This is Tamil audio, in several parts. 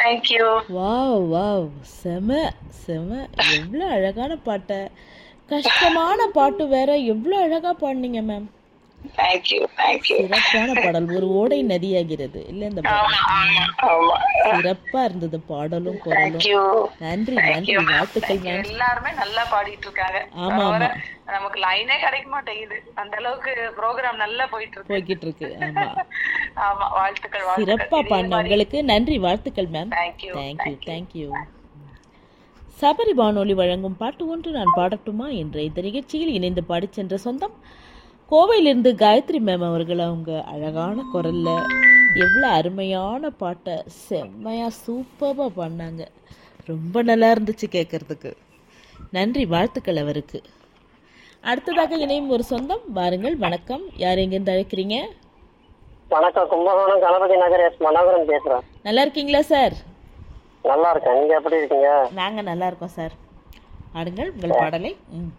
தேங்க்யூ வாவ் வாவ் செம செம எவ்வளோ அழகான பாட்டை கஷ்டமான பாட்டு வேற எவ்வளோ அழகா பாடினீங்க மேம் தேங்க்யூ தேங்க்யூ சிறப்பான பாடல் ஒரு ஓடை நதியாகிறது இல்ல இந்த பாடல் ஆமா ஆமா ஆமா சிறப்பா இருந்தது பாடலும் குரலும் தேங்க்யூ நன்றி நன்றி வாழ்த்துக்கள் மேம் எல்லாருமே நல்லா பாடிட்டு இருக்காங்க ஆமா, தவிர நமக்கு லைனே கிடைக்க மாட்டேங்குது அந்த அளவுக்கு ப்ரோக்ராம் நல்லா போயிட்டு இருக்கு போய்கிட்டு இருக்கு ஆமா ஆமா வாழ்த்துக்கள் சிறப்பா வாழ்த்துக்கள் பாடினவங்களுக்கு நன்றி வாழ்த்துக்கள் ma'am thank you thank you thank you Sabari வானொலி வழங்கும் பாட்டு ஒன்று நான் பாடட்டுமா என்ற இந்த நிகழ்ச்சியில் இணைந்து பாடிச் சென்ற சொந்தம் கோவையிலிருந்து காயத்ரி மேம் அவர்கள் அவங்க அழகான குரல்ல எவ்வளோ அருமையான பாட்டை செம்மையா சூப்பராக பாடினாங்க ரொம்ப நல்லா இருந்துச்சு கேட்கறதுக்கு நன்றி வாழ்த்துக்கள் அவருக்கு அடுத்ததாக இணையும் ஒரு சொந்தம் வாருங்கள் வணக்கம் யார் எங்கேருந்து அழைக்கிறீங்க வணக்கம் கும்பகோணம் கணபதி நகர் எஸ் மனோகரன் பேசுறேன் நல்லா இருக்கீங்களா சார் நல்லா இருக்கேன் நீங்க எப்படி இருக்கீங்க நாங்கள் நல்லா இருக்கோம் சார் ஆடுங்கள் உங்கள் பாடலை ம்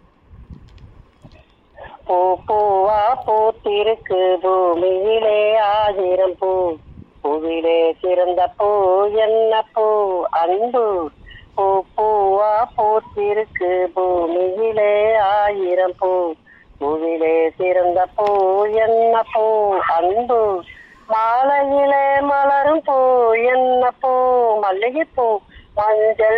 பூ பூவா பூத்திருக்கு பூமியிலே ஆயிரம் பூ பூவிலே சிறந்த பூ என்ன பூ அன்பு பூ பூவா பூத்திருக்கு பூமியிலே ஆயிரம் பூ பூவிலே சிறந்த பூ என்ன பூ அன்பு மாலையிலே மலரும் பூ என்ன பூ மல்லிகைப்பூ மஞ்சள்